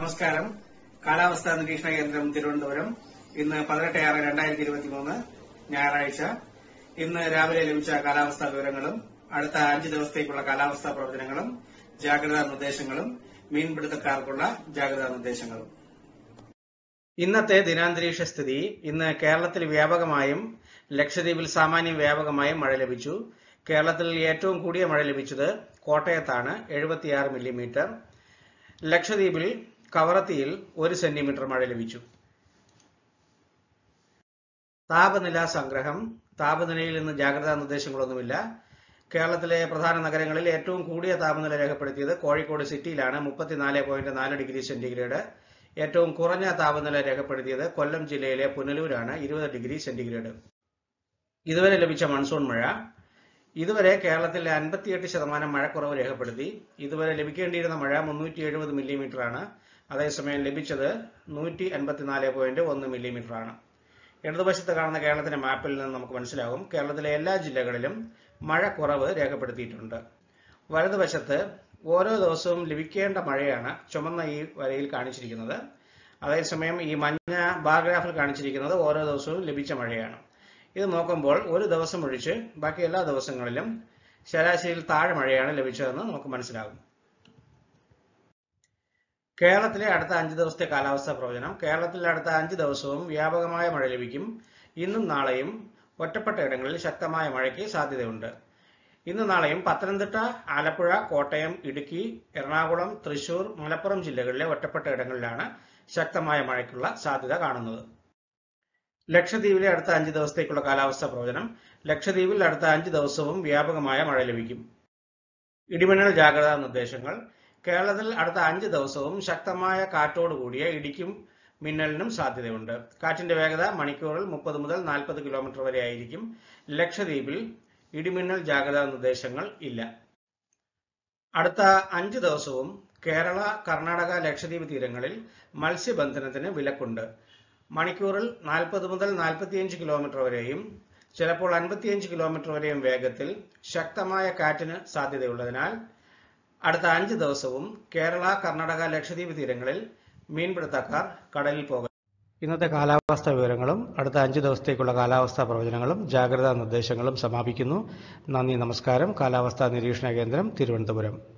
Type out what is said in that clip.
നമസ്കാരം കാലാവസ്ഥാ നിരീക്ഷണ കേന്ദ്രം തിരുവനന്തപുരം ഇന്ന് പതിനെട്ട് ആറ് രണ്ടായിരത്തി ഇരുപത്തി മൂന്ന് ഞായറാഴ്ച ഇന്ന് രാവിലെ ലഭിച്ച കാലാവസ്ഥാ വിവരങ്ങളും അടുത്ത അഞ്ച് ദിവസത്തേക്കുള്ള കാലാവസ്ഥാ പ്രവചനങ്ങളും ജാഗ്രതാ നിർദ്ദേശങ്ങളും മീൻപിടുത്തക്കാർക്കുള്ള ജാഗ്രതാ നിർദ്ദേശങ്ങളും ഇന്നത്തെ ദിനാന്തരീക്ഷ സ്ഥിതി ഇന്ന് കേരളത്തിൽ വ്യാപകമായും ലക്ഷദ്വീപിൽ സാമാന്യം വ്യാപകമായും മഴ ലഭിച്ചു കേരളത്തിൽ ഏറ്റവും കൂടിയ മഴ ലഭിച്ചത് കോട്ടയത്താണ് എഴുപത്തിയാറ് മില്ലിമീറ്റർ ലക്ഷദ്വീപിൽ കവറത്തിയിൽ ഒരു സെന്റിമീറ്റർ മഴ ലഭിച്ചു താപനില സംഗ്രഹം താപനിലയിൽ ഇന്ന് ജാഗ്രതാ നിർദ്ദേശങ്ങളൊന്നുമില്ല കേരളത്തിലെ പ്രധാന നഗരങ്ങളിൽ ഏറ്റവും കൂടിയ താപനില രേഖപ്പെടുത്തിയത് കോഴിക്കോട് സിറ്റിയിലാണ് മുപ്പത്തിനാല് പോയിന്റ് നാല് ഡിഗ്രി സെന്റിഗ്രേഡ് ഏറ്റവും കുറഞ്ഞ താപനില രേഖപ്പെടുത്തിയത് കൊല്ലം ജില്ലയിലെ പുനലൂരാണ് ഇരുപത് ഡിഗ്രി സെന്റിഗ്രേഡ് ഇതുവരെ ലഭിച്ച മൺസൂൺ മഴ ഇതുവരെ കേരളത്തിൽ അൻപത്തിയെട്ട് ശതമാനം മഴക്കുറവ് രേഖപ്പെടുത്തി ഇതുവരെ ലഭിക്കേണ്ടിയിരുന്ന മഴ മുന്നൂറ്റി എഴുപത് മില്ലിമീറ്റർ ആണ് അതേസമയം ലഭിച്ചത് നൂറ്റി അൻപത്തിനാല് പോയിന്റ് ഒന്ന് മില്ലിമീറ്റർ ആണ് ഇടതുവശത്ത് കാണുന്ന കേരളത്തിന്റെ മാപ്പിൽ നിന്ന് നമുക്ക് മനസ്സിലാകും കേരളത്തിലെ എല്ലാ ജില്ലകളിലും മഴ കുറവ് രേഖപ്പെടുത്തിയിട്ടുണ്ട് വലതുവശത്ത് ഓരോ ദിവസവും ലഭിക്കേണ്ട മഴയാണ് ചുമന്ന ഈ വരയിൽ കാണിച്ചിരിക്കുന്നത് അതേസമയം ഈ മഞ്ഞ ബാർഗ്രാഫിൽ കാണിച്ചിരിക്കുന്നത് ഓരോ ദിവസവും ലഭിച്ച മഴയാണ് ഇത് നോക്കുമ്പോൾ ഒരു ദിവസം ഒഴിച്ച് ബാക്കി എല്ലാ ദിവസങ്ങളിലും ശരാശരിയിൽ താഴെ മഴയാണ് ലഭിച്ചതെന്ന് നമുക്ക് മനസ്സിലാകും കേരളത്തിലെ അടുത്ത അഞ്ച് ദിവസത്തെ കാലാവസ്ഥാ പ്രവചനം കേരളത്തിൽ അടുത്ത അഞ്ച് ദിവസവും വ്യാപകമായ മഴ ലഭിക്കും ഇന്നും നാളെയും ഒറ്റപ്പെട്ട ഇടങ്ങളിൽ ശക്തമായ മഴയ്ക്ക് സാധ്യതയുണ്ട് ഇന്ന് നാളെയും പത്തനംതിട്ട ആലപ്പുഴ കോട്ടയം ഇടുക്കി എറണാകുളം തൃശൂർ മലപ്പുറം ജില്ലകളിലെ ഒറ്റപ്പെട്ട ഇടങ്ങളിലാണ് ശക്തമായ മഴയ്ക്കുള്ള സാധ്യത കാണുന്നത് ലക്ഷദ്വീപിലെ അടുത്ത അഞ്ച് ദിവസത്തേക്കുള്ള കാലാവസ്ഥാ പ്രവചനം ലക്ഷദ്വീപിൽ അടുത്ത അഞ്ച് ദിവസവും വ്യാപകമായ മഴ ലഭിക്കും ഇടിമിന്നൽ ജാഗ്രതാ നിർദ്ദേശങ്ങൾ കേരളത്തിൽ അടുത്ത അഞ്ച് ദിവസവും ശക്തമായ കാറ്റോടുകൂടിയ ഇടിക്കും മിന്നലിനും സാധ്യതയുണ്ട് കാറ്റിന്റെ വേഗത മണിക്കൂറിൽ മുപ്പത് മുതൽ നാൽപ്പത് കിലോമീറ്റർ വരെ ആയിരിക്കും ലക്ഷദ്വീപിൽ ഇടിമിന്നൽ ജാഗ്രതാ നിർദ്ദേശങ്ങൾ ഇല്ല അടുത്ത അഞ്ച് ദിവസവും കേരള കർണാടക ലക്ഷദ്വീപ് തീരങ്ങളിൽ മത്സ്യബന്ധനത്തിന് വിലക്കുണ്ട് മണിക്കൂറിൽ നാൽപ്പത് മുതൽ നാൽപ്പത്തിയഞ്ച് കിലോമീറ്റർ വരെയും ചിലപ്പോൾ അൻപത്തിയഞ്ച് കിലോമീറ്റർ വരെയും വേഗത്തിൽ ശക്തമായ കാറ്റിന് സാധ്യതയുള്ളതിനാൽ അടുത്ത അഞ്ച് ദിവസവും കേരള കർണാടക ലക്ഷദ്വീപ് തീരങ്ങളിൽ മീൻപിടുത്തക്കാർ കടലിൽ പോകണം ഇന്നത്തെ കാലാവസ്ഥാ വിവരങ്ങളും അടുത്ത അഞ്ച് ദിവസത്തേക്കുള്ള കാലാവസ്ഥാ പ്രവചനങ്ങളും ജാഗ്രതാ നിർദ്ദേശങ്ങളും സമാപിക്കുന്നു നന്ദി നമസ്കാരം കാലാവസ്ഥാ നിരീക്ഷണ കേന്ദ്രം തിരുവനന്തപുരം